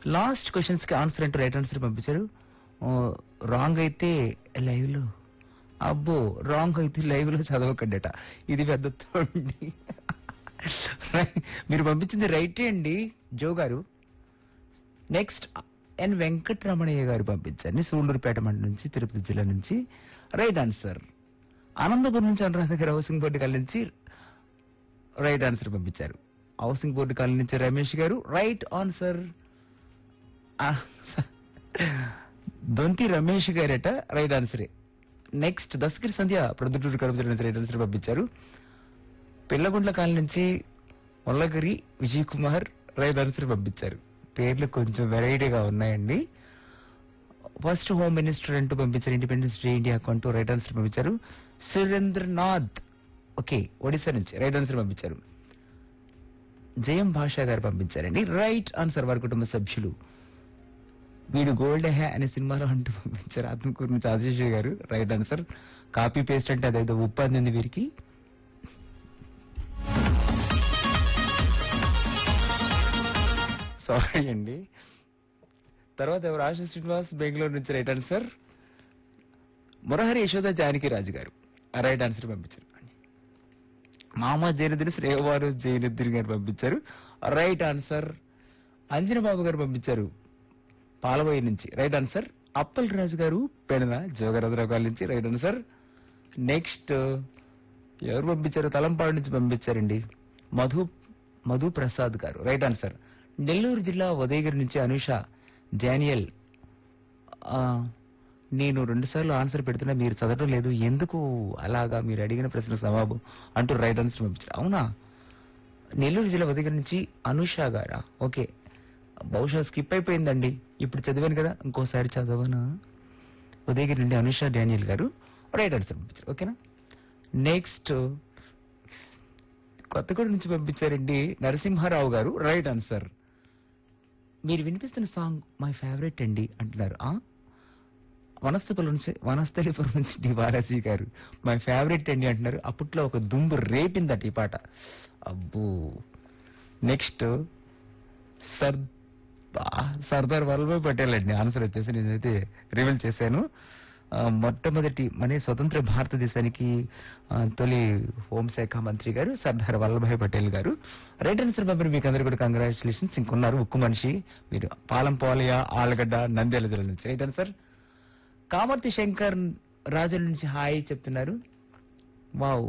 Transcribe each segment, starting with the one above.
last questions కి answer అంటే right answer పంపించారు రాంగ్ అయితే లైవ్ లో అబ్బో రాంగ్ అయితే లైవ్ లో చదవకండట ఇది పెద్ద తోండి మీరు పంపించింది రైటే అండి జో గారు నెక్స్ట్ ఎన్ వెంకటరమణయ్య గారు పంపించారు సూళ్ళూరుపేట మండలం నుంచి తిరుపతి జిల్లా నుంచి రైట్ ఆన్సర్ ఆనందపురం నుంచి అనురాధ గారు హౌసింగ్ బోర్డు కాలనీ నుంచి రైట్ ఆన్సర్ పంపించారు హౌసింగ్ బోర్డు కాలనీ నుంచి రమేష్ గారు రైట్ ఆన్సర్ దొంతి రమేష్ గారట రైట్ ఆన్సరే నెక్స్ట్ దస్గిరి సంధ్య ప్రొద్దుటూరు కడప జిల్లా నుంచి రైట్ ఆన్సర్ పంపించారు పిల్లగుండ్ల కాలనీ నుంచి ముల్లగిరి విజయ్ కుమార్ రైట్ ఆన్సర్ పంపించారు పేర్లు కొంచెం వెరైటీగా ఉన్నాయండి ఫస్ట్ హోమ్ మినిస్టర్ అంటూ పంపించారు independence day India account right answer పంపించారు సురేంద్రనాథ్ ఓకే ఒడిశా నుంచి రైట్ ఆన్సర్ పంపించారు జయం భాషా గారు పంపించారండి రైట్ ఆన్సర్ వారి కుటుంబ సభ్యులు వీడు గోల్డ్ హే అనే సినిమాలో అంటూ పంపించారు ఆత్మకూరు నుంచి ఆశీష్ గారు రైట్ ఆన్సర్ కాపీ పేస్ట్ అంటే అదేదో ఉప్పు అందింది వీరికి సారీ అండి తర్వాత ఎవరు ఆశా శ్రీనివాస్ బెంగళూరు నుంచి రైట్ ఆన్సర్ మురహరి యశోద జానకి రాజు గారు రైట్ ఆన్సర్ పంపించారు మామ జైనుద్దీన్ శ్రేయవారు జైనుద్దీన్ గారు పంపించారు రైట్ ఆన్సర్ అంజన బాబు గారు పంపించారు పాలబోయి నుంచి రైట్ ఆన్సర్ అప్పల్ రాజు గారు పెడన జోగరాజరావు గారి నుంచి రైట్ ఆన్సర్ నెక్స్ట్ ఎవరు పంపించారు తలంపాడు నుంచి పంపించారండి మధు మధు ప్రసాద్ గారు రైట్ ఆన్సర్ నెల్లూరు జిల్లా ఉదయగిరి నుంచి అనుష జానియల్ ఆ, నేను రెండు సార్లు ఆన్సర్ పెడుతున్నా మీరు చదవడం లేదు ఎందుకు అలాగా మీరు అడిగిన ప్రశ్న జవాబు అంటూ రైట్ ఆన్సర్ పంపించారు అవునా నెల్లూరు జిల్లా ఉదయగిరి నుంచి అనుష గారా ఓకే బహుశా స్కిప్ అయిపోయిందండి ఇప్పుడు చదివాను కదా ఇంకోసారి చదవనా ఉదయగిరి నుండి అనుష డానియల్ గారు రైట్ ఆన్సర్ పంపించారు ఓకేనా నెక్స్ట్ కొత్తగూడ నుంచి పంపించారండి నరసింహారావు గారు రైట్ ఆన్సర్ మీరు వినిపిస్తున్న సాంగ్ మై ఫేవరెట్ అండి అంటున్నారు ఆ వనస్థలిపురం నుంచి వనస్థలిపురం నుంచి డి బాలాజీ గారు మై ఫేవరెట్ అండి అంటున్నారు అప్పట్లో ఒక దుంబు రేపిందట ఈ పాట అబ్బో నెక్స్ట్ సర్ బా, సర్దార్ వల్లభాయ్ పటేల్ అండి ఆన్సర్ వచ్చేసి నేనైతే రివీల్ చేశాను ఆ, మొట్టమొదటి మన స్వతంత్ర భారతదేశానికి ఆ, తొలి హోంశాఖ మంత్రి గారు సర్దార్ వల్లభాయ్ పటేల్ గారు రైట్ ఆన్సర్ పంపిన మీకు అందరూ కూడా కంగ్రాచులేషన్స్ ఇంకున్నారు ఉక్కు మనిషి మీరు పాలం పోలయ ఆలగడ్డ నంద్యాల జిల్లా నుంచి రైట్ ఆన్సర్ కామర్తి శంకర్ రాజుల నుంచి హాయ్ చెప్తున్నారు వావ్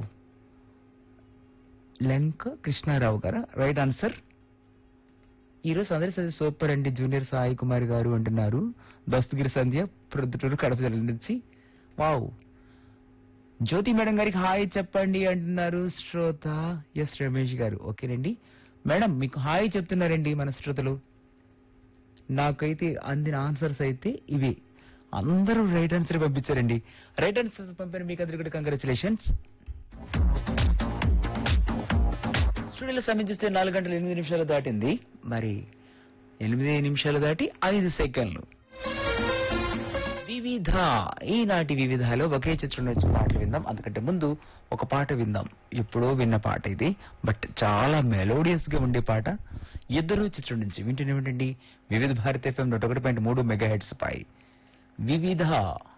లంక కృష్ణారావు గారా రైట్ ఆన్సర్ ఈరోజు అందరి సరే సూపర్ అండి జూనియర్ సాయి కుమార్ గారు అంటున్నారు దస్తగిరి సంధ్య ప్రొద్దుటూరు కడప జిల్లా నుంచి వావ్ జ్యోతి మేడం గారికి హాయ్ చెప్పండి అంటున్నారు శ్రోత ఎస్ రమేష్ గారు ఓకేనండి మేడం మీకు హాయ్ చెప్తున్నారండి మన శ్రోతలు నాకైతే అందిన ఆన్సర్స్ అయితే ఇవి అందరూ రైట్ ఆన్సర్ పంపించారండి రైట్ ఆన్సర్ పంపిన మీకు అందరికీ కూడా కంగ్రాచులేషన్స్ స్టూడియోలో సమయం చూస్తే నాలుగు గంటల ఎనిమిది నిమిషాలు దాటింది మరి ఎనిమిది నిమిషాలు దాటి ఐదు సెకండ్లు వివిధ ఈనాటి వివిధాలో ఒకే చిత్రం నుంచి పాటలు విందాం అందుకంటే ముందు ఒక పాట విందాం ఎప్పుడో విన్న పాట ఇది బట్ చాలా మెలోడియస్ గా ఉండే పాట ఇద్దరు చిత్రం నుంచి వింటూనే ఉండండి వివిధ భారత ఎఫ్ఎం నూట ఒకటి పాయింట్ మూడు మెగా హెడ్స్ పై వివిధ